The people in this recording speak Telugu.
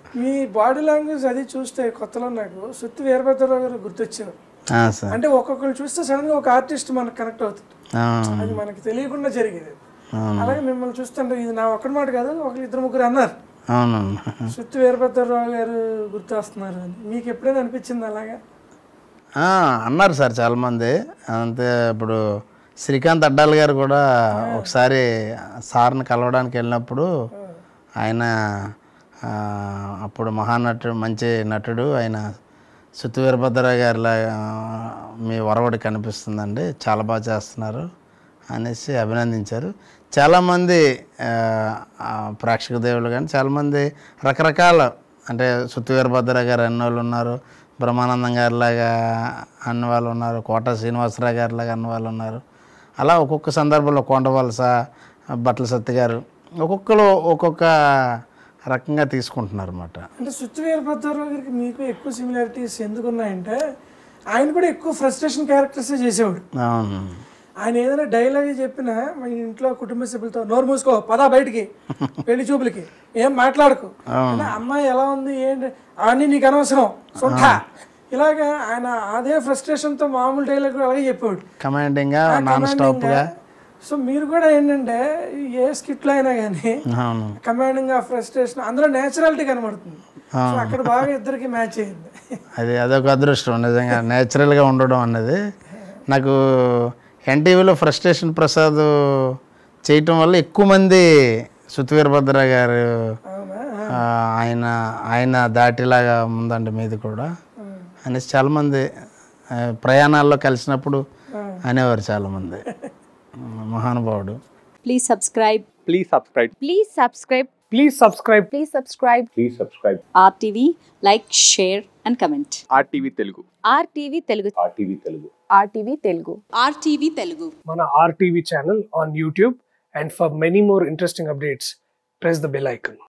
మీ బాడీ లాంగ్వేజ్ అది చూస్తే కొత్తలో నాకు సుత్తి వీరభద్రరావు గారు గుర్తొచ్చారు ఆ, సార్ అంటే ఒక్కొక్కరు చూస్తే సడన్ గా ఒక ఆర్టిస్ట్ మనకు కనెక్ట్ అవుతుంది అవును అది మనకి తెలియకుండా జరిగేది అవును అలాగే మిమ్మల్ని చూస్తుంటే ఇది నా ఒక్కడి మాట కాదు ఒక ఇద్దరు ముగ్గురు అన్నారు అవునమ్మా సుత్తి వీరభద్రరావు గారు గుర్తొస్తున్నారు అని మీకు ఎప్పుడైనా అనిపించింది అలాగా ఆ, అన్నారు సార్ చాలామంది అంతే ఇప్పుడు శ్రీకాంత్ అడ్డాల్ గారు కూడా ఒకసారి సార్ని కలవడానికి వెళ్ళినప్పుడు ఆయన ఆ, అప్పుడు మహానటుడు మంచి నటుడు ఆయన సుత్తి వీరభద్రరావు గారిలా మీ వరవడి కనిపిస్తుందండి చాలా బాగా చేస్తున్నారు అనేసి అభినందించారు చాలామంది ఆ, ఆ, ప్రేక్షక దేవుళ్ళు కానీ చాలామంది రకరకాల అంటే సుత్తి వీరభద్ర గారు అన్న వాళ్ళు ఉన్నారు బ్రహ్మానందం గారిలాగా అన్న వాళ్ళు ఉన్నారు కోట శ్రీనివాసరావు గారిలాగా అన్న వాళ్ళు ఉన్నారు అలా ఒక్కొక్క సందర్భంలో కొండవలస బట్టల సత్తి గారు ఒక్కొక్కరు ఒక్కొక్క రకంగా తీసుకుంటున్నారు అన్నమాట అంటే సుత్తి వీరభద్రరావు గారికి మీకు ఎక్కువ సిమిలారిటీస్ ఎందుకున్నాయంటే ఆయన కూడా ఎక్కువ ఫ్రస్ట్రేషన్ క్యారెక్టర్స్ చేసేవాడు అవును ఆయన ఏదైనా డైలాగ్ చెప్పినా మా ఇంట్లో కుటుంబ సభ్యులతో నోరు మూసుకో పదా బయటికి పెళ్లి చూపులకి ఏం మాట్లాడకు అంటే అమ్మాయి ఎలా ఉంది ఏంటి అవన్నీ నీకు అనవసరం సొంట ఇలాగా ఆయన అదే frustration తో మామూలు డైలాగ్ అలాగే చెప్పేవాడు కమాండింగ్గా నాన్ స్టాప్గా సో మీరు కూడా ఏంటంటే ఏ స్కిట్లో అయినా కానీ అవును కమాండింగ్ ఆ ఫ్రస్ట్రేషన్ అందులో నేచురాలిటీ కనబడుతుంది సో అక్కడ బాగా ఇద్దరికి మ్యాచ్ అయ్యింది అది అదొక అదృష్టం నిజంగా నేచురల్గా ఉండడం అన్నది నాకు ఎన్టీవీలో ఫ్రస్ట్రేషన్ ప్రసాద్ చేయటం వల్ల ఎక్కువ మంది సుత్తి వీరభద్ర గారు అవునా ఆ, ఆయన ఆయన దాటిలాగా ఉందండి మీది కూడా అనేసి చాలామంది ఆ, ప్రయాణాల్లో కలిసినప్పుడు అనేవారు చాలామంది మహానుభావుడు Please subscribe. Please subscribe. Please subscribe. Please subscribe Please subscribe. Please subscribe. RTV, like, share, and comment. RTV Telugu. RTV Telugu. RTV Telugu. RTV Telugu. RTV Telugu. మన RTV channel on YouTube and for many more interesting updates press the bell icon